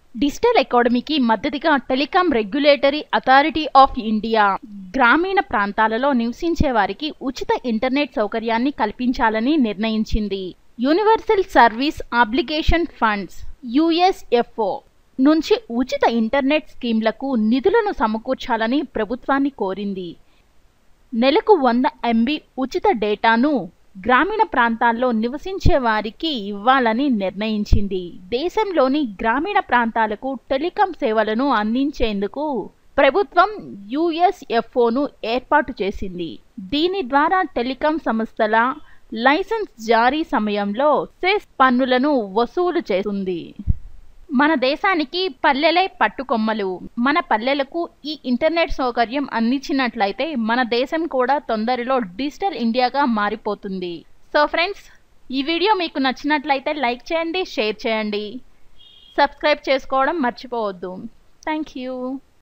digital ఎకాడమీకి మద్దతుగా telecom regulatory authority of India గ్రామీణ ప్రాంతాలలో నివసించే వారికి ఉచిత ఇంటర్నెట్ సౌకర్యాన్ని కల్పించాలని నిర్ణయించింది universal service obligation funds USFO నుంచి ఉచిత ఇంటర్నెట్ స్కీమ్లకు నిధులను సమకూర్చాలని ప్రభుత్వాన్ని కోరింది నెలకు వంద ఎంబీ ఉచిత డేటాను గ్రామీణ ప్రాంతాల్లో నివసించే వారికి ఇవ్వాలని నిర్ణయించింది దేశంలోని గ్రామీణ ప్రాంతాలకు టెలికాం సేవలను అందించేందుకు ప్రభుత్వం యుఎస్ఎఫ్ఓను ఏర్పాటు చేసింది దీని ద్వారా టెలికాం సంస్థల లైసెన్స్ జారీ సమయంలో సెస్ పన్నులను వసూలు చేస్తుంది మన దేశానికి పల్లెలే పట్టుకొమ్మలు మన పల్లెలకు ఈ ఇంటర్నెట్ సౌకర్యం అందించినట్లయితే మన దేశం కూడా తొందరలో డిజిటల్ ఇండియాగా మారిపోతుంది సో ఫ్రెండ్స్ ఈ వీడియో మీకు నచ్చినట్లయితే లైక్ చేయండి షేర్ చేయండి సబ్స్క్రైబ్ చేసుకోవడం మర్చిపోవద్దు థ్యాంక్ యూ